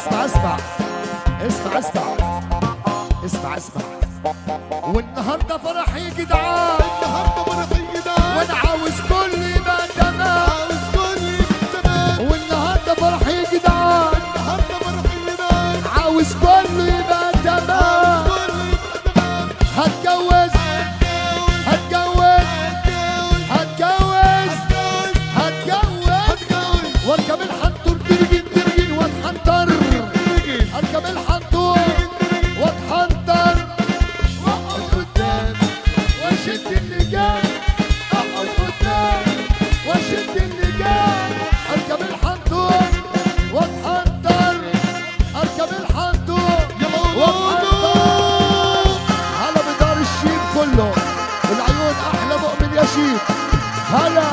اسمع اسمع اسمع اسمع اسمع اسمع والنهارده فرح يا جدعان النهارده فرحي جدعان وانا عاوز كل يبقى تمام عاوز كل يبقى تمام والنهارده فرح يا جدعان النهارده فرحي جدعان عاوز كله يبقى تمام كل يبقى تمام هتجوز هتجوز هتجوز هتجوز واركب الحنطور ترجن ترجن واتحنطر اركب الحنطور واتحنطر واقعد قدام واشد اللجام اقعد قدام واشد اللجام اركب الحنطور واتحنطر اركب الحنطور واتحنطر هلا بدار الشيب كله العيون احلى مؤمن يا شيب هلا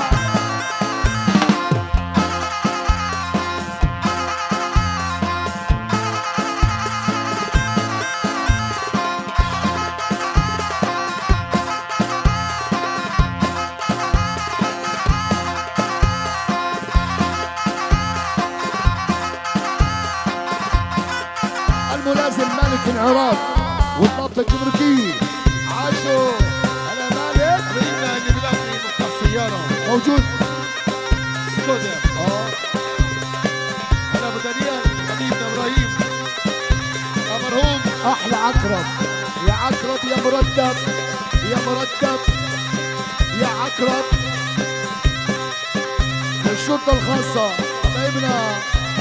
الملازم مالك العراق والضابطة الجمركية عاشوا هلا مالك حبيبنا اللي بالاخر بتاع السياره موجود سكودا اه هلا ابو دانيال حبيبنا ابراهيم يا مرهوم احلى عقرب يا عقرب يا مرتب يا مرتب يا عقرب الشرطة الخاصة حبايبنا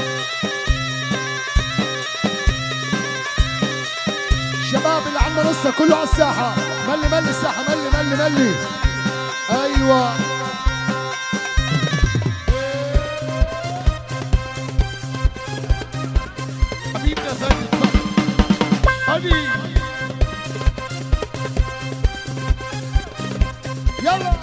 شباب اللي عندنا لسه كله على الساحة ملي ملي الساحة ملي ملي ملي ايوه حبيبنا زايد الصح هادي يلا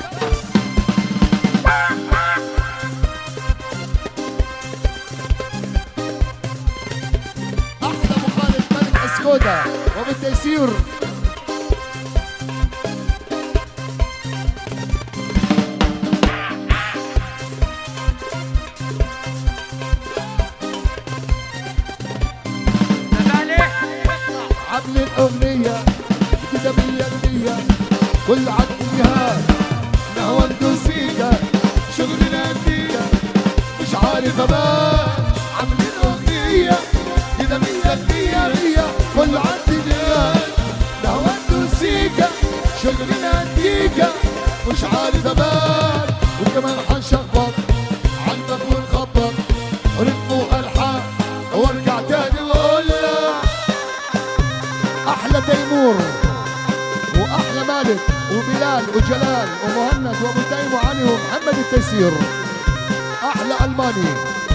احلى مخالف ملك اسكودا وبالتيسير عمل الاغنيه كده باليديه كل عد جهاد نهوى ندوسيكا شغلنا فيكا مش عارف ابان عمل الاغنيه كده باليديه كل عد جهاد نهوى ندوسيكا شغلنا فيكا مش عارف ابان وكمان حنشخبط عندك ونخبط رتم والحان وارجع تاني واقول لك احلى تيمور واحلى مالك وبلال وجلال ومهند وابو تيم وعلي ومحمد التيسير احلى الماني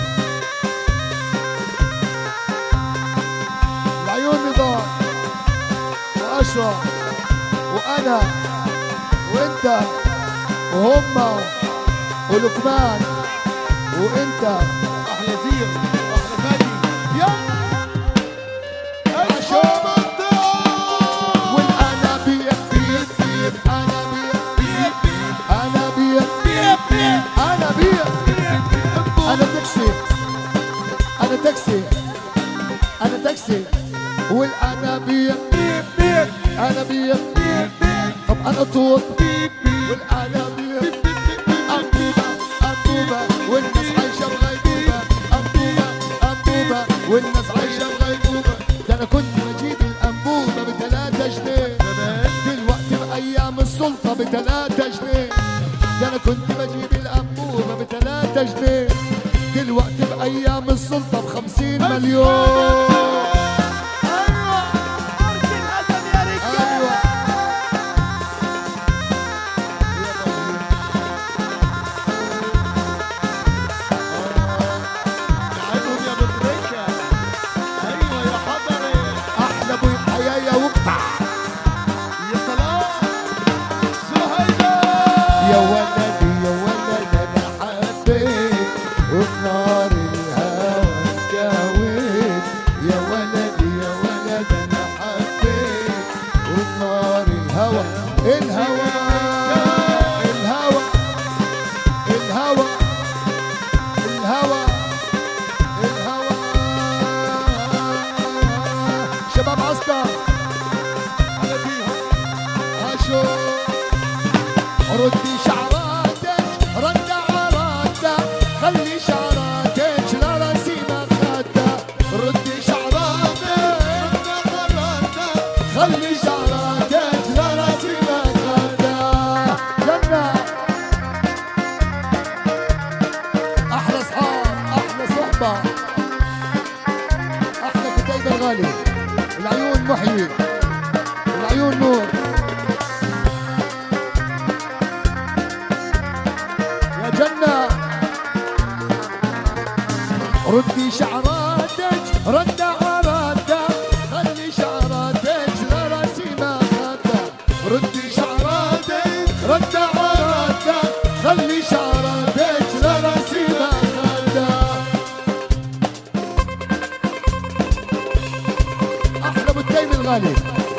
العيون نضال واشرف وانا وانت وهم ولقمان وانت احلى زير واحلى فادي يلا عشان والانا بيك بيك بيك انا بيك بيك انا بيك انا بيك انا تاكسي انا تاكسي انا تاكسي والانا بيك انا بيك طب انا طول والانا بيك انبوبه انبوبه والناس عايشه بغيبوبه انبوبه انبوبه والناس عايشه بغيبوبه ده انا كنت بجيب الانبوبه بثلاثة جنيه دلوقتي بايام السلطه بثلاثة جنيه ده انا كنت بجيب الانبوبه بثلاثة جنيه دلوقتي بايام السلطه بخمسين مليون ايوه عينهم يا مدركة ايوه يا حضري احلى ابو الحياه يا وقطع يا سلام سهيلة يا ولدي يا ولد انا حبيت وبنار الهوى اتجويت يا ولدي يا ولد انا حبيت وبنار الهوى الهوى الهوى الهوى الهوى الهوى ردي شعراتك رد عراتك خلي شعراتك لراسي ما خدك ردي شعراتك خلي شعراتك لراسي ما خدك جنة أحلى أصحاب أحلى صحبة أحلى كتيبة الغالي العيون محيي العيون نور يا جنة ردي شعراتك رد عراتك خلي شعراتك لراسي ما خدك ردي شعراتك رد عراتك خلي شعراتك لراسي ما خدك احلى بالتيم الغالي